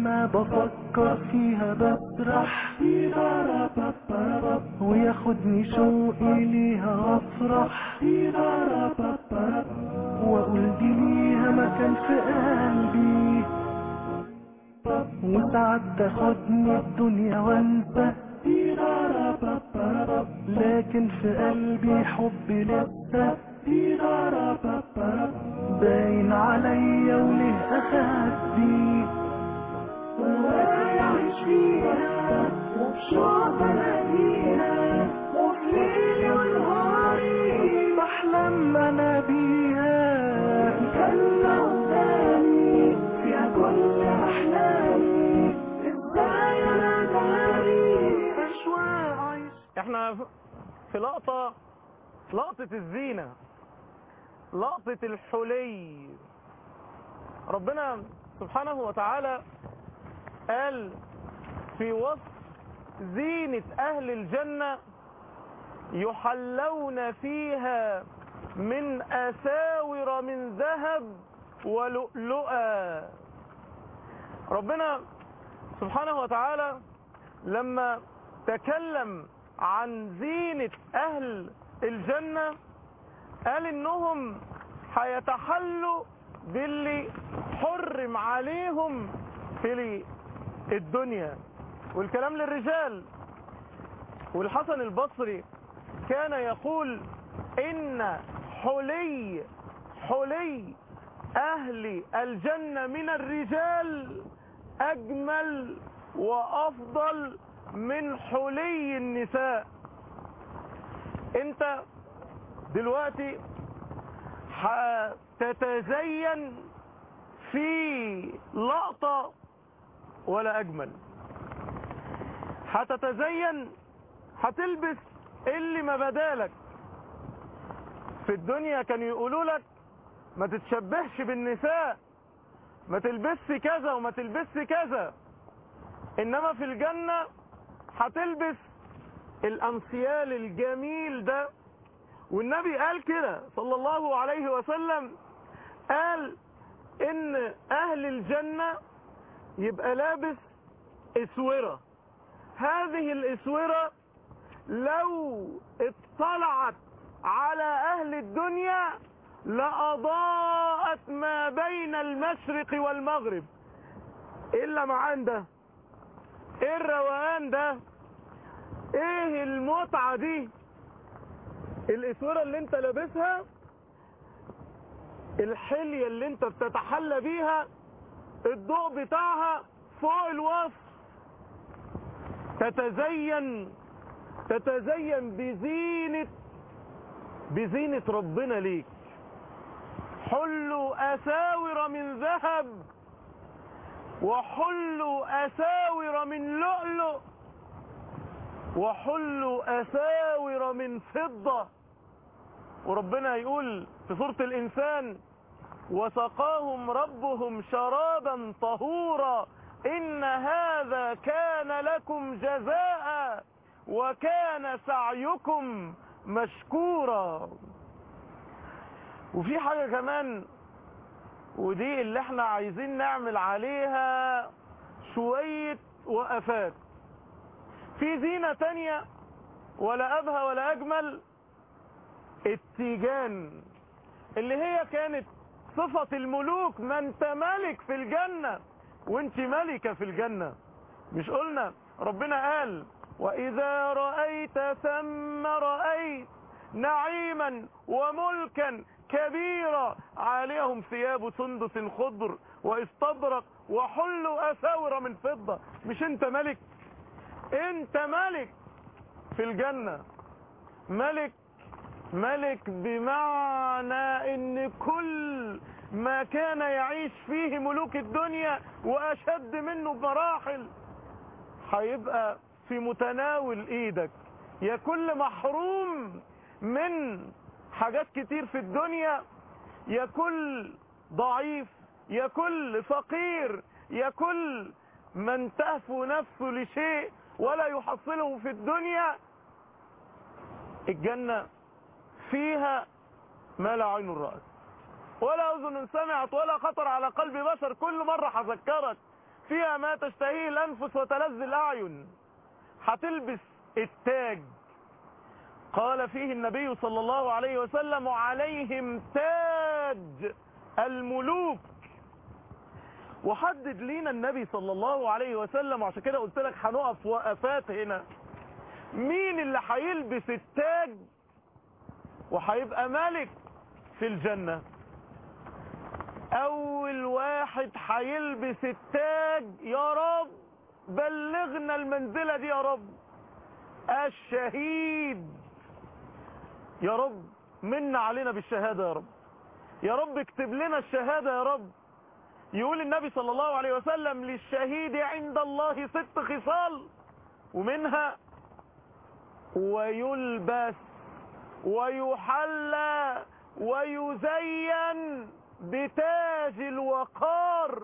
لما بفكر فيها بسرح وياخدني شوقي ليها وافرح واقول دي ليها مكان في قلبي وساعات تاخدني الدنيا وانسى لكن في قلبي حب لسه باين عليا وليه اخدي وانا يعيش فيها وبشوق الاقيها وفي ليلي ونهاري بحلم انا بيها جنة قدامي فيها كل احلامي ازاي انا داري اشواق عيش احنا في لقطة لقطة الزينة لقطة الحلي ربنا سبحانه وتعالى قال في وصف زينة أهل الجنة يحلون فيها من أساور من ذهب ولؤلؤا ربنا سبحانه وتعالى لما تكلم عن زينة أهل الجنة قال إنهم هيتحلوا باللي حرم عليهم في الدنيا والكلام للرجال والحسن البصري كان يقول إن حلي حلي أهل الجنة من الرجال أجمل وأفضل من حلي النساء انت دلوقتي هتتزين في لقطة ولا أجمل هتتزين هتلبس اللي ما بدالك في الدنيا كانوا يقولوا لك ما تتشبهش بالنساء ما تلبسش كذا وما تلبسش كذا انما في الجنة هتلبس الانسيال الجميل ده والنبي قال كده صلى الله عليه وسلم قال ان اهل الجنة يبقى لابس اسورة هذه الاسورة لو اطلعت على اهل الدنيا لأضاءت ما بين المشرق والمغرب ايه اللمعان ده ايه الروقان ده ايه المتعة دي الاسورة اللي انت لابسها الحلية اللي انت بتتحلى بيها الضوء بتاعها فوق الوصف تتزين تتزين بزينة بزينة ربنا ليك حلوا أساور من ذهب وحلوا أساور من لؤلؤ وحلوا أساور من فضة وربنا يقول في سورة الإنسان وسقاهم ربهم شرابا طهورا إن هذا كان لكم جزاء وكان سعيكم مشكورا وفي حاجة كمان ودي اللي احنا عايزين نعمل عليها شوية وقفات في زينة تانية ولا أبهى ولا أجمل التيجان اللي هي كانت صفة الملوك ما انت ملك في الجنة وانت ملكة في الجنة مش قلنا ربنا قال وإذا رأيت ثم رأيت نعيما وملكا كبيرا عليهم ثياب سندس خضر واستبرق وحلوا أساور من فضة مش انت ملك انت ملك في الجنة ملك ملك بمعنى ان كل ما كان يعيش فيه ملوك الدنيا واشد منه بمراحل هيبقى في متناول ايدك يا كل محروم من حاجات كتير في الدنيا يا كل ضعيف يا كل فقير يا كل من تهفو نفسه لشيء ولا يحصله في الدنيا الجنة فيها ما لا عين رأت ولا أذن سمعت ولا خطر على قلب بشر كل مرة هذكرك فيها ما تشتهيه الأنفس وتلذ الأعين هتلبس التاج قال فيه النبي صلى الله عليه وسلم وعليهم تاج الملوك وحدد لينا النبي صلى الله عليه وسلم وعشان كده قلت لك هنقف وقفات هنا مين اللي هيلبس التاج وهيبقى ملك في الجنة اول واحد هيلبس التاج يا رب بلغنا المنزلة دي يا رب الشهيد يا رب من علينا بالشهادة يا رب يا رب اكتب لنا الشهادة يا رب يقول النبي صلى الله عليه وسلم للشهيد عند الله ست خصال ومنها ويلبس ويحلى ويزين بتاج الوقار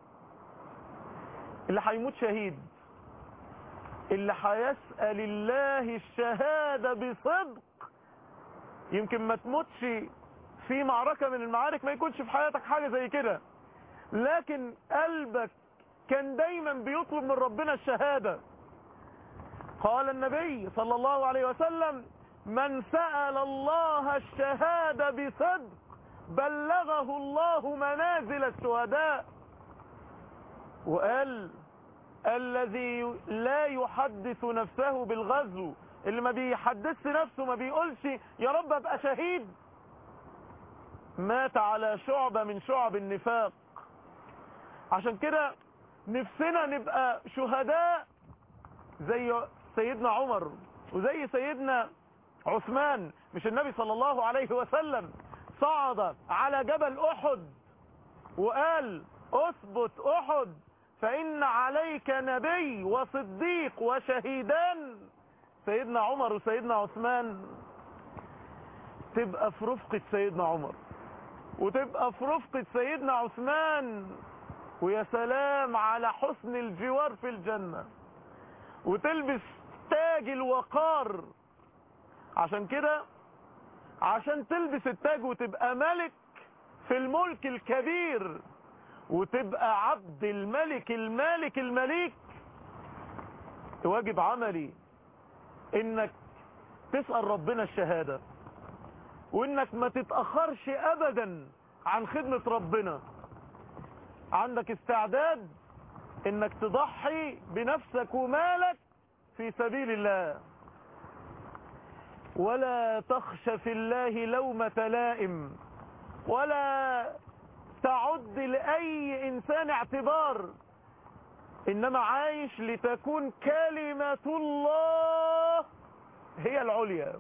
اللي هيموت شهيد اللي هيسأل الله الشهادة بصدق يمكن ما تموتش في معركة من المعارك ما يكونش في حياتك حاجة زي كده لكن قلبك كان دايما بيطلب من ربنا الشهادة قال النبي صلى الله عليه وسلم من سأل الله الشهادة بصدق بلغه الله منازل الشهداء وقال الذي لا يحدث نفسه بالغزو اللي ما بيحدثش نفسه ما بيقولش يا رب ابقى شهيد مات على شعبة من شعب النفاق عشان كده نفسنا نبقى شهداء زي سيدنا عمر وزي سيدنا عثمان مش النبي صلى الله عليه وسلم صعد على جبل احد وقال اثبت احد فان عليك نبي وصديق وشهيدان سيدنا عمر وسيدنا عثمان تبقى في رفقة سيدنا عمر وتبقى في رفقة سيدنا عثمان ويا سلام على حسن الجوار في الجنة وتلبس تاج الوقار عشان كده عشان تلبس التاج وتبقى ملك في الملك الكبير وتبقى عبد الملك المالك المليك واجب عملي انك تسأل ربنا الشهادة وانك ما تتأخرش ابدا عن خدمة ربنا عندك استعداد انك تضحي بنفسك ومالك في سبيل الله ولا تخش في الله لومة لائم ولا تعد لأي إنسان اعتبار إنما عايش لتكون كلمة الله هي العليا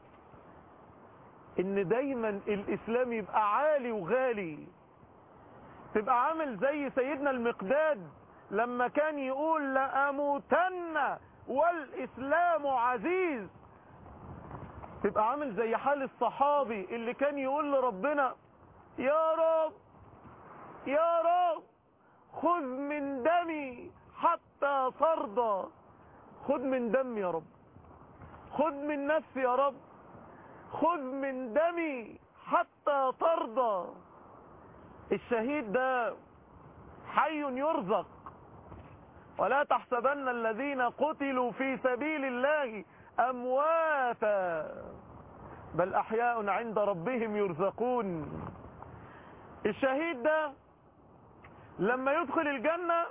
إن دايما الإسلام يبقى عالي وغالي تبقى عامل زي سيدنا المقداد لما كان يقول لأموتن والإسلام عزيز تبقى عامل زي حال الصحابي اللي كان يقول لربنا يا رب يا رب خذ من دمي حتى ترضى خذ من دمي يا رب خذ من نفسي يا رب خذ من دمي حتى ترضى الشهيد ده حي يرزق ولا تحسبن الذين قتلوا في سبيل الله امواتا بل احياء عند ربهم يرزقون الشهيد ده لما يدخل الجنة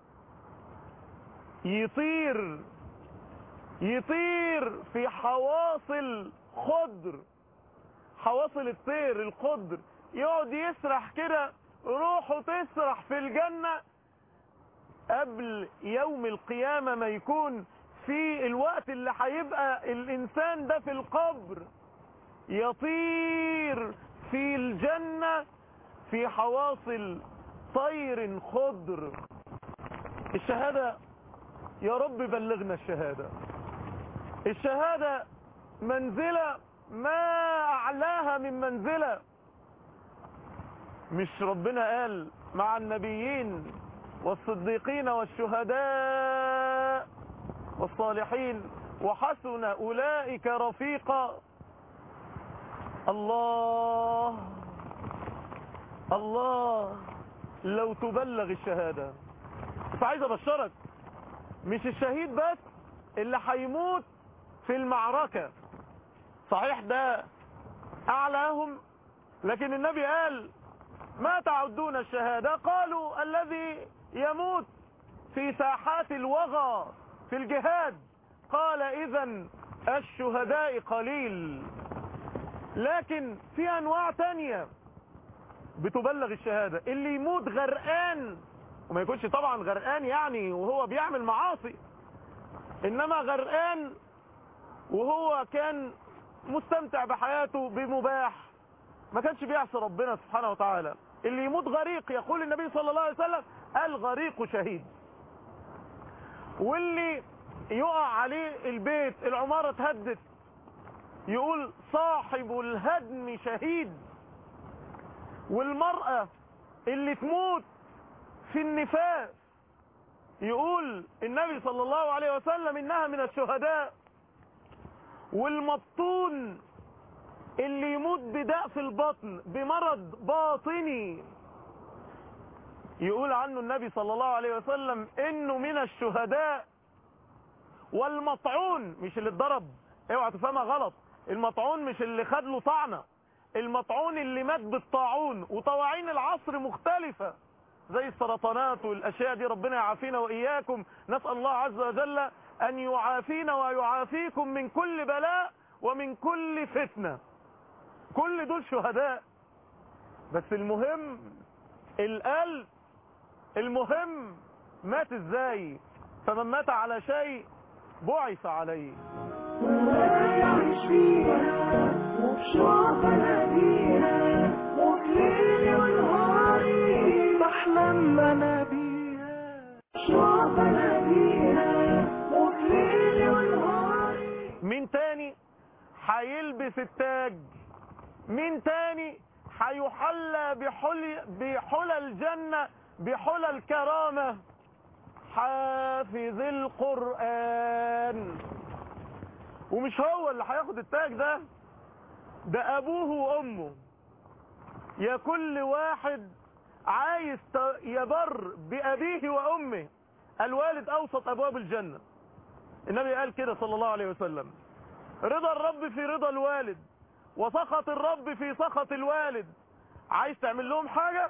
يطير يطير في حواصل خضر حواصل الطير الخضر يقعد يسرح كده روحه تسرح في الجنة قبل يوم القيامة ما يكون في الوقت اللي هيبقى الانسان ده في القبر يطير في الجنة في حواصل طير خضر الشهادة يا رب بلغنا الشهادة الشهادة منزلة ما أعلاها من منزلة مش ربنا قال مع النبيين والصديقين والشهداء والصالحين وحسن أولئك رفيقا الله الله لو تبلغ الشهادة بس عايز ابشرك مش الشهيد بس اللي هيموت في المعركة صحيح ده اعلاهم لكن النبي قال ما تعدون الشهادة قالوا الذي يموت في ساحات الوغى في الجهاد قال اذا الشهداء قليل لكن في انواع تانية بتبلغ الشهادة اللي يموت غرقان وما يكونش طبعا غرقان يعني وهو بيعمل معاصي انما غرقان وهو كان مستمتع بحياته بمباح ما كانش بيعصي ربنا سبحانه وتعالى اللي يموت غريق يقول النبي صلى الله عليه وسلم الغريق شهيد واللي يقع عليه البيت العمارة تهدت يقول صاحب الهدم شهيد والمرأة اللي تموت في النفاس يقول النبي صلى الله عليه وسلم انها من الشهداء والمبطون اللي يموت بداء في البطن بمرض باطني يقول عنه النبي صلى الله عليه وسلم انه من الشهداء والمطعون مش اللي اتضرب اوعى تفهمها غلط المطعون مش اللي خد له طعنه المطعون اللي مات بالطاعون وطواعين العصر مختلفة زي السرطانات والاشياء دي ربنا يعافينا واياكم نسأل الله عز وجل ان يعافينا ويعافيكم من كل بلاء ومن كل فتنة كل دول شهداء بس المهم القلب المهم مات ازاي فمن مات على شيء بعث عليه ولا يعيش فيها وبشوق ناديها وفي ليلي ونهاري بحلم انا بيها شوق ناديها وفي ليلي ونهاري مين تاني هيلبس التاج مين تاني هيحلى بحلي بحلى الجنة بحلى الكرامة حافظ القرآن ومش هو اللي هياخد التاج ده ده ابوه وامه يا كل واحد عايز ت- يبر بابيه وامه الوالد اوسط ابواب الجنة النبي قال كده صلى الله عليه وسلم رضا الرب في رضا الوالد وسخط الرب في سخط الوالد عايز تعمل لهم حاجة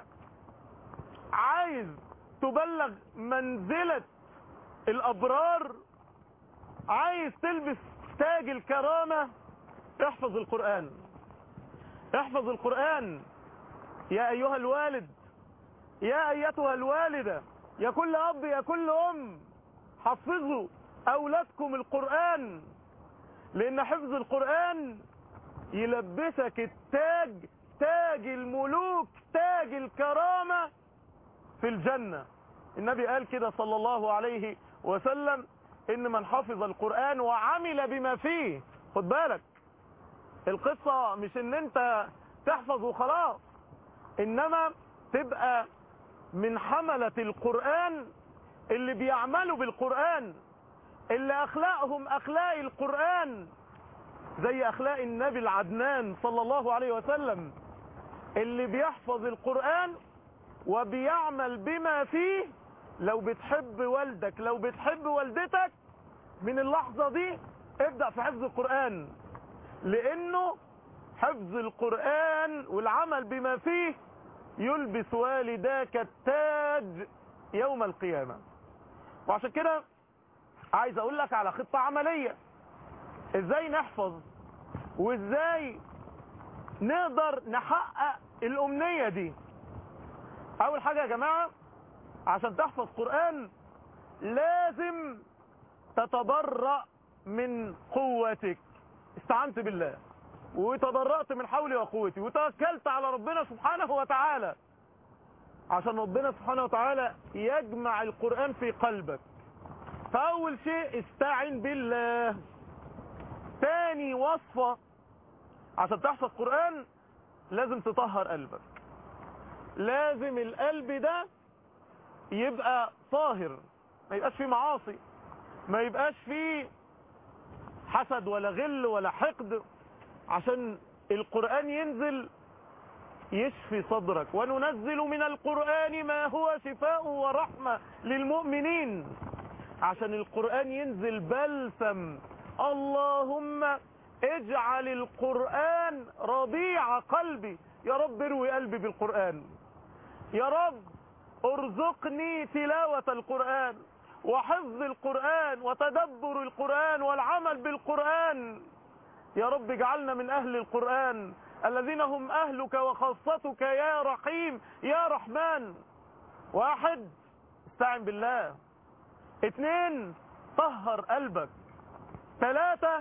عايز تبلغ منزلة الابرار عايز تلبس تاج الكرامة احفظ القرآن احفظ القرآن يا ايها الوالد يا ايتها الوالدة يا كل اب يا كل ام حفظوا اولادكم القرآن لان حفظ القرآن يلبسك التاج تاج الملوك تاج الكرامة في الجنة النبي قال كده صلى الله عليه وسلم ان من حفظ القرآن وعمل بما فيه خد بالك القصة مش ان انت تحفظ وخلاص انما تبقى من حملة القرآن اللي بيعملوا بالقرآن اللي اخلاقهم اخلاق القرآن زي اخلاق النبي العدنان صلى الله عليه وسلم اللي بيحفظ القرآن وبيعمل بما فيه لو بتحب والدك لو بتحب والدتك من اللحظة دي ابدأ في حفظ القرآن لانه حفظ القرآن والعمل بما فيه يلبس والداك التاج يوم القيامة وعشان كده عايز اقول لك على خطة عملية ازاي نحفظ وازاي نقدر نحقق الامنية دي اول حاجة يا جماعة عشان تحفظ قرآن لازم تتبرأ من قوتك استعنت بالله وتبرأت من حولي وقوتي وتوكلت على ربنا سبحانه وتعالى عشان ربنا سبحانه وتعالى يجمع القرآن في قلبك فأول شيء استعن بالله تاني وصفة عشان تحفظ قرآن لازم تطهر قلبك لازم القلب ده يبقى طاهر ما يبقاش فيه معاصي ما يبقاش فيه حسد ولا غل ولا حقد عشان القرآن ينزل يشفي صدرك وننزل من القرآن ما هو شفاء ورحمة للمؤمنين عشان القرآن ينزل بلسم اللهم اجعل القرآن ربيع قلبي يا رب اروي قلبي بالقرآن يا رب ارزقني تلاوة القرآن وحفظ القرآن وتدبر القرآن والعمل بالقرآن يا رب اجعلنا من أهل القرآن الذين هم أهلك وخاصتك يا رحيم يا رحمن واحد استعن بالله اتنين طهر قلبك ثلاثة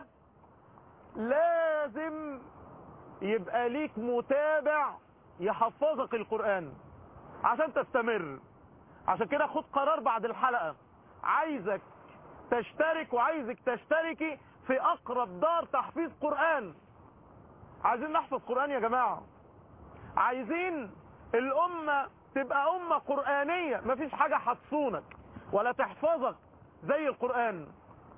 لازم يبقى ليك متابع يحفظك القرآن عشان تستمر عشان كده خد قرار بعد الحلقة عايزك تشترك وعايزك تشتركي في اقرب دار تحفيظ قرآن عايزين نحفظ قرآن يا جماعة عايزين الامة تبقى امة قرآنية مفيش حاجة هتصونك ولا تحفظك زي القرآن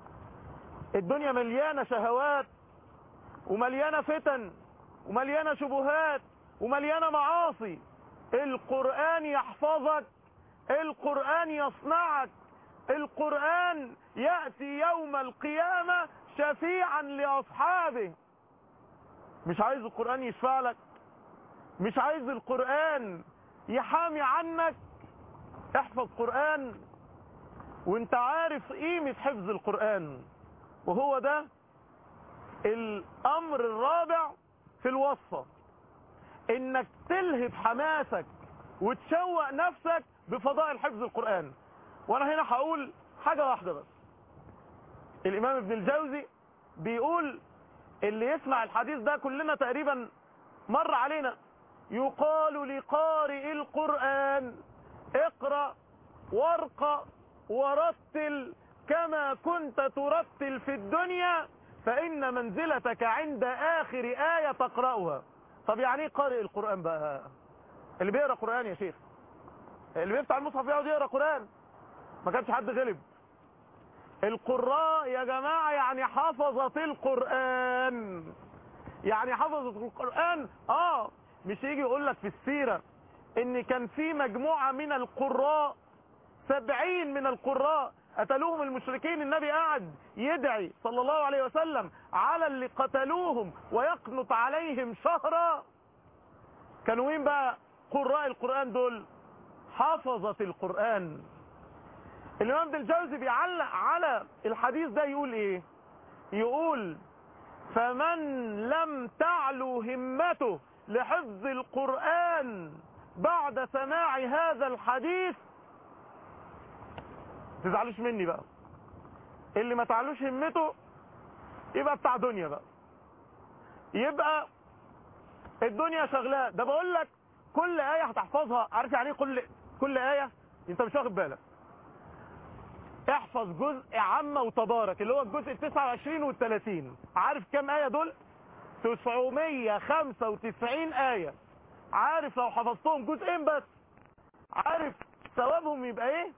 الدنيا مليانة شهوات ومليانة فتن ومليانة شبهات ومليانة معاصي القرآن يحفظك القرآن يصنعك القرآن يأتي يوم القيامة شفيعا لأصحابه مش عايز القرآن يشفع لك مش عايز القرآن يحامي عنك احفظ قرآن وانت عارف قيمة حفظ القرآن وهو ده الامر الرابع في الوصفة انك تلهب حماسك وتشوق نفسك بفضائل حفظ القرآن وانا هنا هقول حاجة واحدة بس الامام ابن الجوزي بيقول اللي يسمع الحديث ده كلنا تقريبا مر علينا يقال لقارئ القرآن اقرأ وارقى ورتل كما كنت ترتل في الدنيا فإن منزلتك عند آخر آية تقرأها طب يعني ايه قارئ القرآن بقى اللي بيقرأ قرآن يا شيخ اللي بيفتح المصحف يقعد يقرأ قرآن ما كانش حد غلب القراء يا جماعة يعني حفظت القرآن يعني حفظت القرآن اه مش يجي يقول لك في السيرة ان كان في مجموعة من القراء سبعين من القراء قتلوهم المشركين النبي قاعد يدعي صلى الله عليه وسلم على اللي قتلوهم ويقنط عليهم شهرا كانوا مين بقى قراء القرآن دول حفظت القرآن الإمام ابن الجوزي بيعلق على الحديث ده يقول ايه يقول فمن لم تعلو همته لحفظ القرآن بعد سماع هذا الحديث تزعلوش مني بقى اللي ما تعلوش همته يبقى بتاع دنيا بقى يبقى الدنيا شغلاه ده بقول لك كل آية هتحفظها عارف يعني ايه كل كل آية انت مش واخد بالك احفظ جزء عامة وتبارك اللي هو الجزء ال 29 وال 30 عارف كام آية دول 995 آية عارف لو حفظتهم جزئين بس عارف ثوابهم يبقى ايه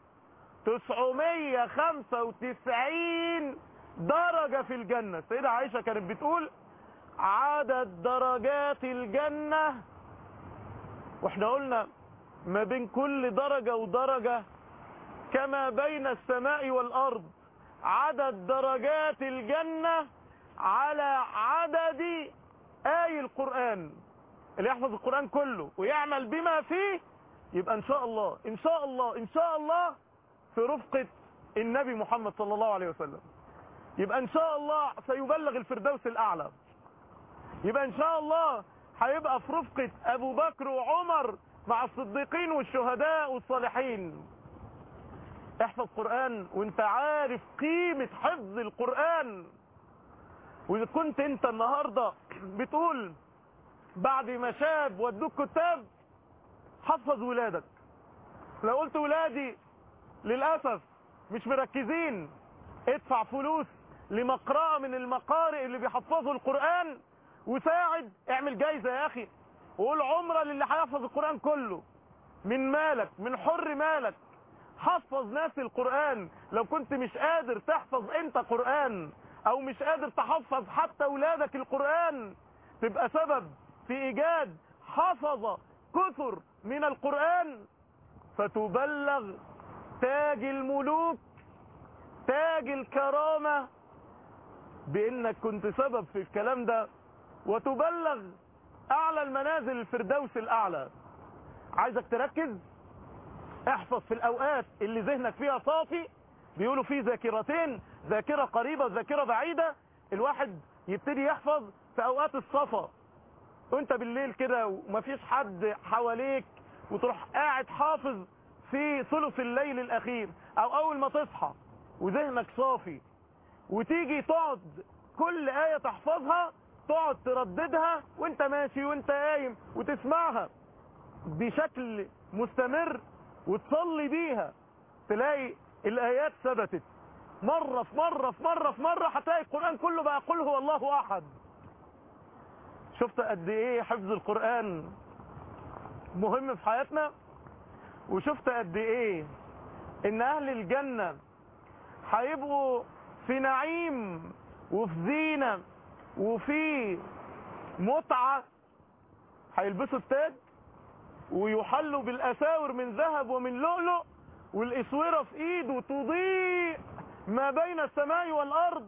995 درجة في الجنة السيدة عائشة كانت بتقول عدد درجات الجنة واحنا قلنا ما بين كل درجة ودرجة كما بين السماء والأرض عدد درجات الجنة على عدد آي القرآن اللي يحفظ القرآن كله ويعمل بما فيه يبقى ان شاء الله ان شاء الله ان شاء الله في رفقة النبي محمد صلى الله عليه وسلم يبقى ان شاء الله سيبلغ الفردوس الاعلى يبقى ان شاء الله هيبقى في رفقة ابو بكر وعمر مع الصديقين والشهداء والصالحين احفظ قرآن وانت عارف قيمة حفظ القرآن واذا كنت انت النهاردة بتقول بعد ما شاب ودوك كتاب حفظ ولادك لو قلت ولادي للأسف مش مركزين ادفع فلوس لمقرأة من المقارئ اللي بيحفظوا القرآن وساعد اعمل جايزة يا اخي وقول عمرة للي هيحفظ القرآن كله من مالك من حر مالك حفظ ناس القرآن لو كنت مش قادر تحفظ انت قرآن او مش قادر تحفظ حتى ولادك القرآن تبقى سبب في ايجاد حفظ كثر من القرآن فتبلغ تاج الملوك تاج الكرامة بانك كنت سبب في الكلام ده وتبلغ اعلى المنازل الفردوس الاعلى عايزك تركز احفظ في الاوقات اللي ذهنك فيها صافي بيقولوا في ذاكرتين ذاكرة قريبة وذاكرة بعيدة الواحد يبتدي يحفظ في اوقات الصفا وانت بالليل كده ومفيش حد حواليك وتروح قاعد حافظ في ثلث الليل الاخير او اول ما تصحى وذهنك صافي وتيجي تقعد كل آية تحفظها تقعد ترددها وانت ماشي وانت قايم وتسمعها بشكل مستمر وتصلي بيها تلاقي الآيات ثبتت مرة في مرة في مرة في مرة هتلاقي القرآن كله بقى قل هو الله أحد شفت قد ايه حفظ القرآن مهم في حياتنا وشفت قد ايه ان اهل الجنة هيبقوا في نعيم وفي زينة وفي متعة هيلبسوا التاج ويحلوا بالاساور من ذهب ومن لؤلؤ والاسورة في ايده تضيء ما بين السماء والارض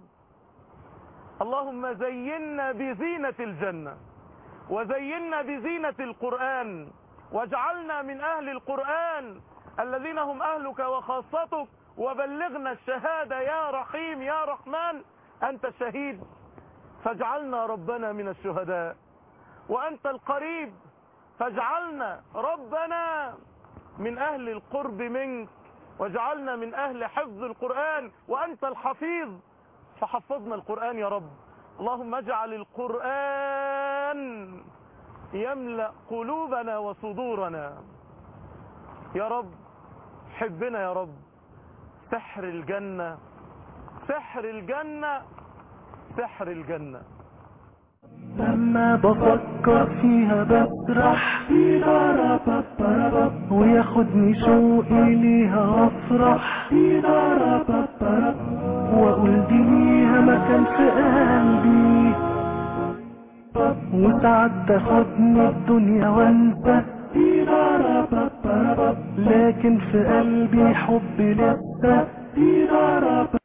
اللهم زينا بزينة الجنة وزينا بزينة القرآن واجعلنا من اهل القرآن الذين هم اهلك وخاصتك وبلغنا الشهادة يا رحيم يا رحمن أنت الشهيد فاجعلنا ربنا من الشهداء وأنت القريب فاجعلنا ربنا من أهل القرب منك واجعلنا من أهل حفظ القرآن وأنت الحفيظ فحفظنا القرآن يا رب اللهم اجعل القرآن يملأ قلوبنا وصدورنا يا رب حبنا يا رب سحر الجنة سحر الجنة سحر الجنة لما بفكر فيها بسرح وياخدني شوقي ليها افرح واقول دي ليها مكان في قلبي وساعات تاخدني الدنيا وانسى لكن في قلبي حب لسه